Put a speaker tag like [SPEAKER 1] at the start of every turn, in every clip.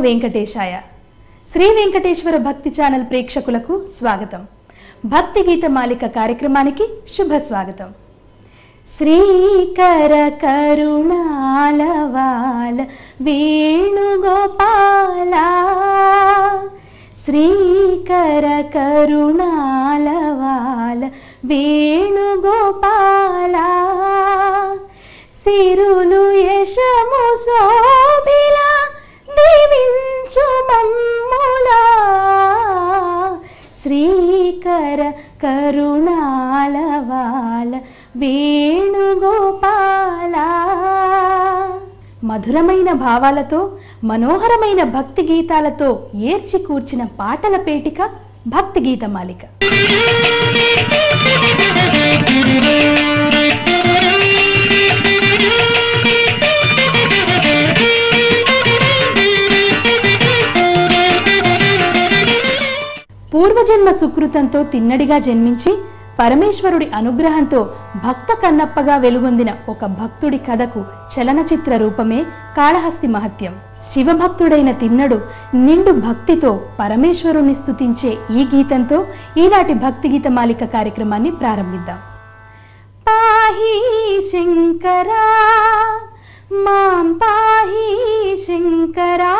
[SPEAKER 1] వెంకటేశాయ శ్రీ వెంకటేశ్వర భక్తి ఛానల్ ప్రేక్షకులకు స్వాగతం భక్తి గీత మాలిక కార్యక్రమానికి శుభ స్వాగతం శ్రీకర కరుణాలవాల వేణుగోపాల శ్రీకర కరుణాలవాల వేణుగోపాల సిరులు యశము శోభిల దీవించు మమ్ములా శ్రీకర కరుణాలవాల వేణుగోపాల మధురమైన భావాలతో మనోహరమైన భక్తి గీతాలతో ఏర్చి కూర్చిన పాటల పేటిక భక్తి గీతమాలిక పూర్వజన్మ సుకృతంతో తిన్నడిగా జన్మించి పరమేశ్వరుడి అనుగ్రహంతో భక్త కన్నప్పగా వెలుగొందిన ఒక భక్తుడి కథకు చలనచిత్ర రూపమే కాళహస్తి మహత్యం శివభక్తుడైన తిన్నడు నిండు భక్తితో పరమేశ్వరుని స్తుతించే ఈ గీతంతో ఈనాటి భక్తి గీత మాలిక కార్యక్రమాన్ని ప్రారంభిద్దాం పాహి శంకరా మాం పాహి శంకరా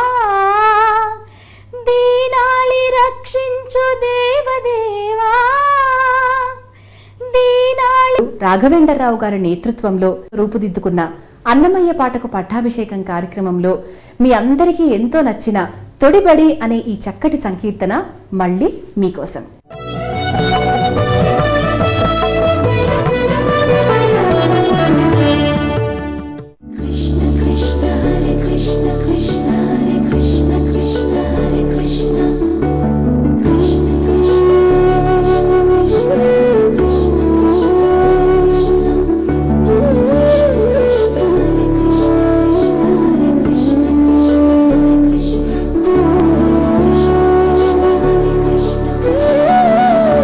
[SPEAKER 1] దీనాళి రక్షించు దేవదేవా దీనాళి
[SPEAKER 2] రాఘవేంద్రరావు గారి నేతృత్వంలో రూపుదిద్దుకున్న అన్నమయ్య పాటకు పట్టాభిషేకం కార్యక్రమంలో మీ అందరికీ ఎంతో నచ్చిన తొడిబడి అనే ఈ చక్కటి సంకీర్తన మళ్ళీ మీకోసం
[SPEAKER 3] कृष्ण कृष्ण हरे कृष्ण कृष्ण हरे कृष्ण कृष्ण हरे कृष्ण कृष्ण कृष्ण कृष्ण हरे कृष्ण कृष्ण कृष्ण हरे कृष्ण हरे कृष्ण कृष्ण हरे कृष्ण कृष्ण हरे कृष्ण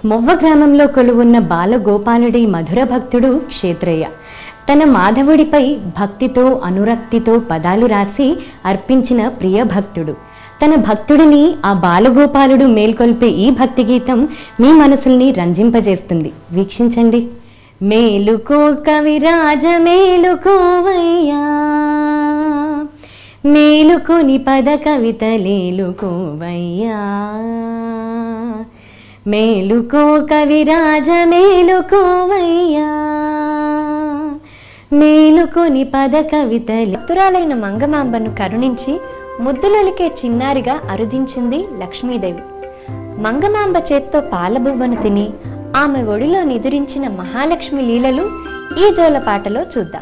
[SPEAKER 4] మొవ్వ గ్రామంలో కొలువున్న బాలగోపాలుడి మధుర భక్తుడు క్షేత్రయ్య తన మాధవుడిపై భక్తితో అనురక్తితో పదాలు రాసి అర్పించిన ప్రియ భక్తుడు తన భక్తుడిని ఆ బాలగోపాలుడు మేల్కొల్పే ఈ భక్తి గీతం మీ మనసుల్ని రంజింపజేస్తుంది వీక్షించండి మేలుకో కవిరాజ మేలుకోవయ్యా మేలుకొని పద కవిత లేలుకోవయ్యా మేలుకో కవిరాజ మేలుకోవయ్యా మేలుకొని పద కవిత
[SPEAKER 5] భక్తురాలైన మంగమాంబను కరుణించి ముద్దులొలికే చిన్నారిగా అరుదించింది లక్ష్మీదేవి మంగమాంబ చేత్తో పాలబువ్వను తిని ఆమె ఒడిలో నిదురించిన మహాలక్ష్మి లీలలు ఈ జోలపాటలో చూద్దాం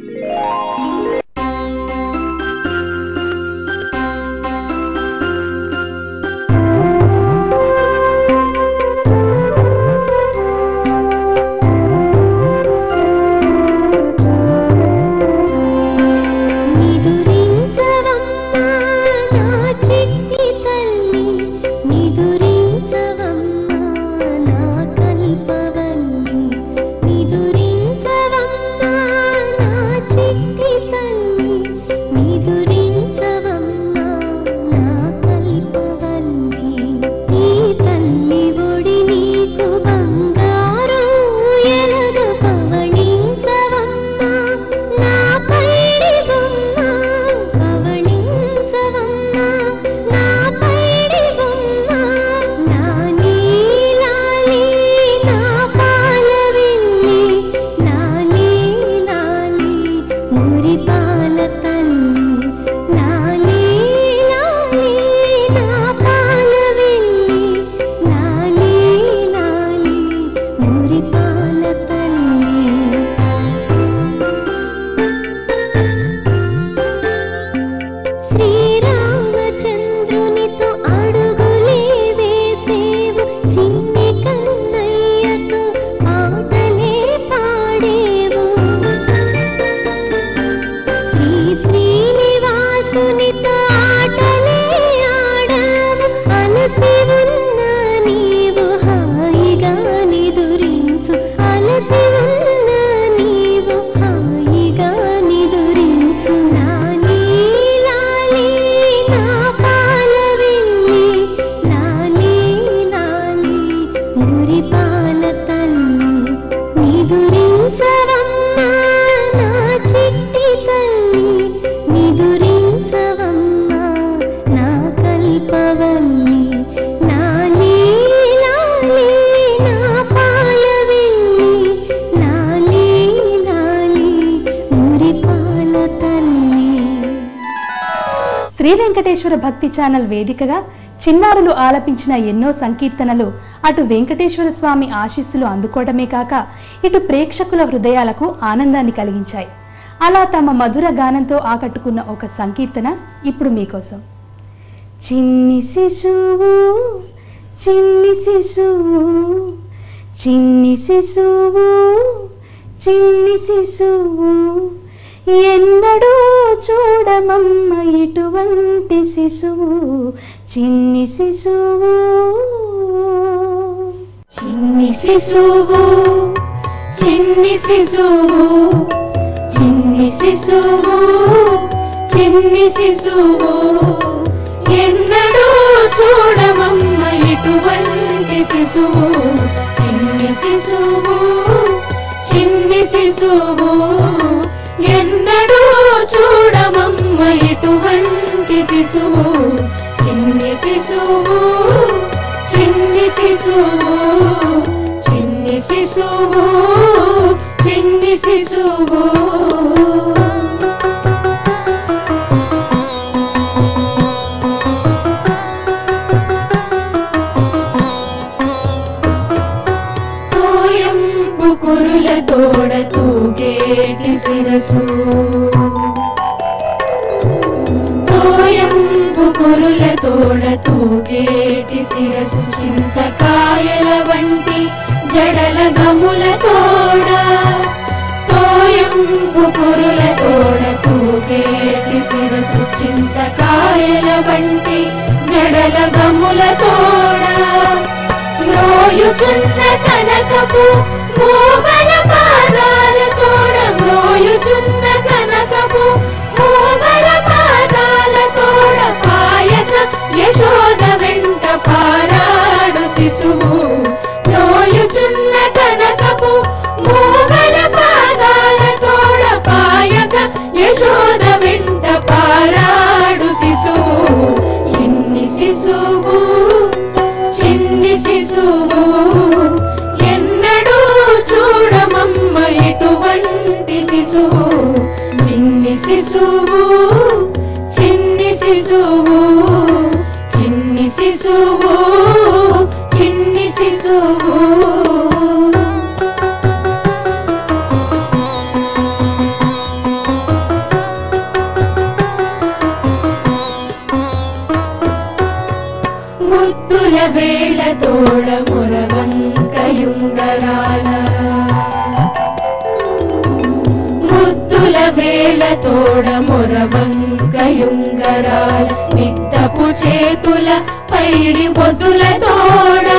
[SPEAKER 3] నిదురించవమ్మా నా చిట్టి తల్లి నిదురించవమ్మా నా కల్పవల్లి నిదురించవమ్మా నా చిట్టి తల్లి నిదురించవమ్మా నా కల్పవల్లి ఈ తల్లి ఒడి నీకు బంగారు ఎలగ పవళించవమ్మా నా పైడి బొమ్మ పవళించవమ్మా నా పైడి బొమ్మ నా నీలాలి నా పాలవిల్లి లాలి లాలి మురి పాల తల్లి లాలి లాలి నా పాలవిల్లి లాలి లాలి మురి పాల తల్లి శ్రీరామచంద్రునితో అడుగులే వేసేవు చిన్ని కన్నయ్యతో ఆటలే పాడేవు శ్రీ శ్రీనివాసునితో ఆటలే ఆడావు అలసి ఉన్న నీవు హాయిగా నిదురించు అలసి ఉన్న నీవు హాయిగా నిదురించు లాలి లాలి నా పాలవిల్లి లాలి లాలి మురి పాల తల్లి నిదురించవమ్మా నా చిట్టి తల్లి నిదురించవమ్మా నా కల్పవల్లి లాలి లాలి నా పాలవిల్లి లాలి లాలి మురి పాల తల్లి
[SPEAKER 1] శ్రీ వెంకటేశ్వర భక్తి ఛానల్ వేదికగా చిన్నారులు ఆలపించిన ఎన్నో సంకీర్తనలు అటు వెంకటేశ్వర స్వామి ఆశీస్సులు అందుకోవడమే కాక ఇటు ప్రేక్షకుల హృదయాలకు ఆనందాన్ని కలిగించాయి అలా తమ మధుర గానంతో ఆకట్టుకున్న ఒక సంకీర్తన ఇప్పుడు మీకోసం చిన్ని శిశువు చిన్ని శిశువు చిన్ని శిశువు చిన్ని శిశువు ఎన్నడూ చూడమమ్మ ఇటువంటి శిశువు చిన్ని శిశువు
[SPEAKER 3] చిన్ని శిశువు చిన్ని శిశువు చిన్ని శిశువు చిన్ని శిశువు ఎన్నడూ చూడమమ్మ ఇటువంటి శిశువు చిన్ని శిశువు చిన్ని శిశువు ఎన్నడూ చూడమమ్మ ఇటువంటి శిశువు చిన్ని శిశువు చిన్ని శిశువు చిన్ని శిశువు చిన్ని శిశువు తోయంపు కురుల తోడ తూగేటి శిరసు తోయంపు కురుల తోడ తూగేటి శిరసు చింతకాయల వంటి జడల గముల తోడ తోయంపు కురుల తోడ తూగేటి శిరసు చింతకాయల వంటి జడల గముల తోడ మ్రోయుచున్న కనకపు మూవల పాదాల తోడ మ్రోయుచున్న కనకపు మూవల పాదాల తోడ పాయక యశోద వెంట పారాడు శిశువు మ్రోయుచున్న కనకపు మూవల పాదాల తోడ పాయక యశోద వెంట పారాడు శిశువు చిన్ని శిశువు చిన్ని శిశువు ఎన్నడూ చూడమమ్మ ఇటువంటి శిశువు చిన్ని శిశువు చిన్ని శిశువు చిన్ని శిశువు చిన్ని శిశువు ముద్దుల వేళ తోడ మురవంకయుంగరాల ముద్దుల వేళ తోడ మురవంకయుంగరాల నిత్తపు చేతుల పైడి బొద్దుల తోడ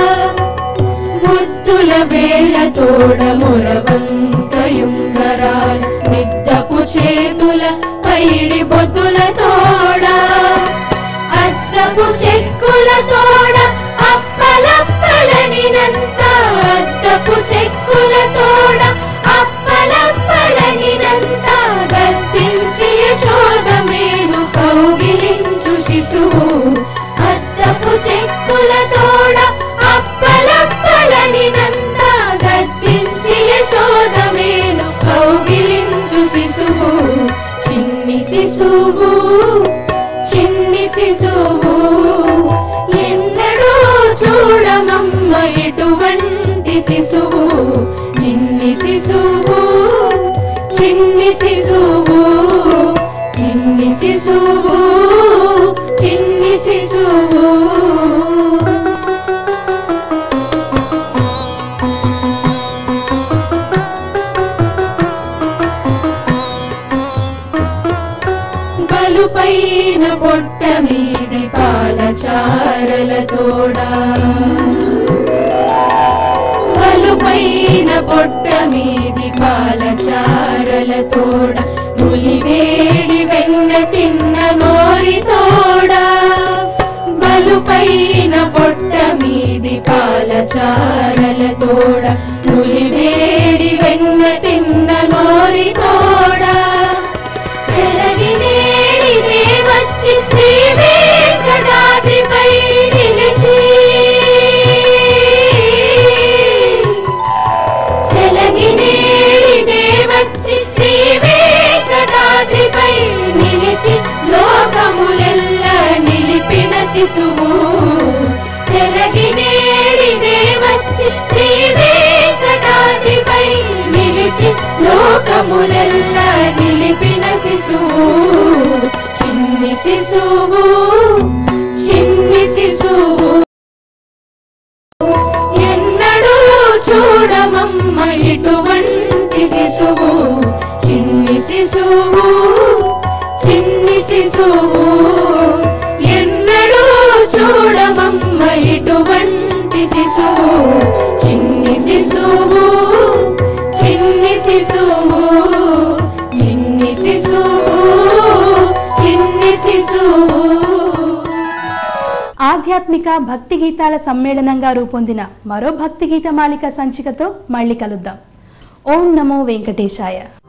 [SPEAKER 3] ముద్దుల వేళ తోడ మురవంకయుంగరాల నిత్తపు చేతుల పైడి బొద్దుల తోడ అద్దపు చెక్కుల తోడ అప్పలప్పలనినంత అద్దపు చెక్కుల తోడ అప్పలప్పలనినంత గద్దించి యశోదమేను కౌగిలించు శిశువు అద్దపు చెక్కుల తోడ అప్పలప్పలనినంత గద్దించి యశోదమేను కౌగిలించు శిశువు చిన్ని శిశువు చిన్ని శిశువు ఎన్నడూ చూడమమ్మ ఎటువంటి శిశువు చిన్ని శిశువు చిన్ని శిశువు చిన్ని శిశువు చిన్ని శిశువు బలుపైన పొట్ట మీది పాలచారల తోడా బలుపైన పొట్ట మీది పాలచారల తోడ నులివేడి వెన్న తిన్న నోరి తోడా బలుపైన పొట్ట మీది పాలచారల తోడ నులివేడి వెన్న తిన్న నోరి తోడా చెలగినేడిదే వచ్చి శ్రీ వెంకటాద్రిపై నిలిచి చెలగినేడిదే వచ్చి శ్రీ వెంకటాద్రిపై నిలిచి లోకములెల్ల నిలిపిన శిశువు చెలగినేడిదే వచ్చి శ్రీ వెంకటాద్రిపై నిలిచి లోకములెల్ల నిలిపిన శిశువు చిన్ని శిశువు చిన్ని శిశువు ఎన్నడూ చూడమమ్మ ఇటువంటి శిశువు చిన్ని శిశువు చిన్ని శిశువు ఎన్నడూ చూడమమ్మ ఇటువంటి శిశువు చిన్ని శిశువు చిన్ని శిశువు చిన్ని శిశువు చిన్ని శిశువు
[SPEAKER 1] ఆధ్యాత్మిక భక్తి గీతాల సమ్మేళనంగా రూపొందిన మరో భక్తి గీత మాలిక సంచికతో మళ్ళీ కలుద్దాం ఓం నమో వెంకటేశాయ